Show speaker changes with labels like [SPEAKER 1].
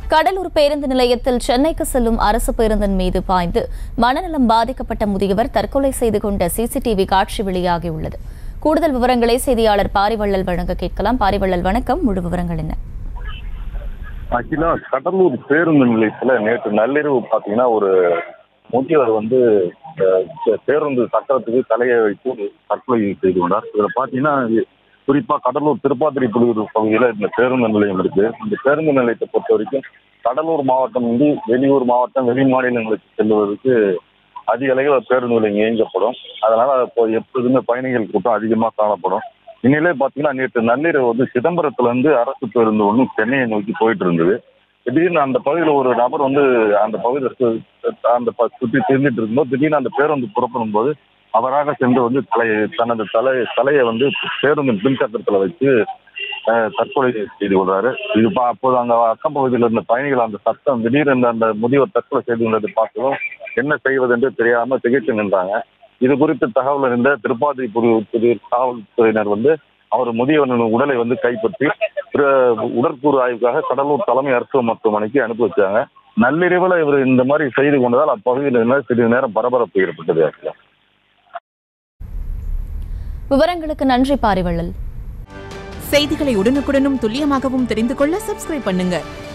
[SPEAKER 1] கடலூர் பேருந்து நிலையத்தில் சென்னைக்கு செல்லும் அரசு பேருந்தின் மீது பாய்ந்து மனநலம் பாதிக்கப்பட்ட முதியவர் தற்கொலை செய்து கொண்ட சிசிடிவி காட்சி வெளியாகியுள்ளது கூடுதல் விவரங்களை செய்தியாளர் பாரிவள்ளல் வழங்க கேட்கலாம் பாரிவள்ளல் வணக்கம் முழு விவரங்கள் என்ன
[SPEAKER 2] அகிலா கடலூர் பேருந்து நிலையத்துல நேற்று நள்ளிரவு பாத்தீங்கன்னா ஒரு முதியவர் வந்து அஹ், பே- பேருந்து சக்கரத்துக்கு தலையை வைத்து தற்கொலை செய்து கொண்டார் இதுல பாத்தீங்கன்னா இது குறிப்பா கடலூர் திருப்பாத்திரி புலியூர் பகுதியில இந்த பேருந்து நிலையம் இருக்கு இந்த பேருந்து நிலையத்தை பொறுத்த வரைக்கும் கடலூர் மாவட்டம் வந்து வெளியூர் மாவட்டம் வெளி மாநிலங்களுக்கு செல்வதற்கு அதிக அளவில் பேருந்து நிலையம் இயங்கப்படும் அதனால இப்போ எப்போதுமே பயணிகள் கூட்டம் அதிகமாக காணப்படும் இந்நிலையே பார்த்தீங்கன்னா நேற்று நள்ளிரவு வந்து சிதம்பரத்துல இருந்து அரசு பேருந்து ஒன்று சென்னையை நோக்கி போயிட்டு இருந்தது திடீர்னு அந்த பகுதியில் ஒரு நபர் வந்து அந்த பகுதியில் சு- அந்த ப- சுற்றி தெரிஞ்சிட்டு இருக்கும்போது திடீர்னு அந்த பேருந்து புறப்படும் போது அவராக சென்று வந்து தலையை தனது தலை தலையை வந்து பேருந்தின் பின்சக்கரத்தில் வச்சு அஹ், தற்கொலை செய்து கொள்றாரு இது பா- அப்போது அங்க அக்கம் பகுதியில் இருந்த பயணிகள் அந்த சத்தம் திடீரென்று அந்த முதியவர் தற்கொலை செய்து கொண்டதை பார்த்ததும் என்ன செய்வது என்று தெரியாம திகைத்து நின்றாங்க இது குறித்து தகவல் அறிந்த திருப்பாதி புதிய காவல்துறையினர் வந்து அவர் முதியவரின் உடலை வந்து கைப்பற்றி பிற உடற்கூறு ஆய்வுக்காக கடலூர் தலைமை அரசு மருத்துவமனைக்கு அனுப்பி வச்சாங்க நள்ளிரவில் இவர் இந்த மாதிரி செய்து கொண்டதால் அப்பகுதியில் இருந்து சிறிது நேரம் பரபரப்பு ஏற்பட்டது ஆக்சுவலா
[SPEAKER 1] விவரங்களுக்கு நன்றி பாரிவள்ளல்
[SPEAKER 3] செய்திகளை உடனுக்குடனும் துல்லியமாகவும் தெரிந்து கொள்ள சப்ஸ்கிரைப் பண்ணுங்க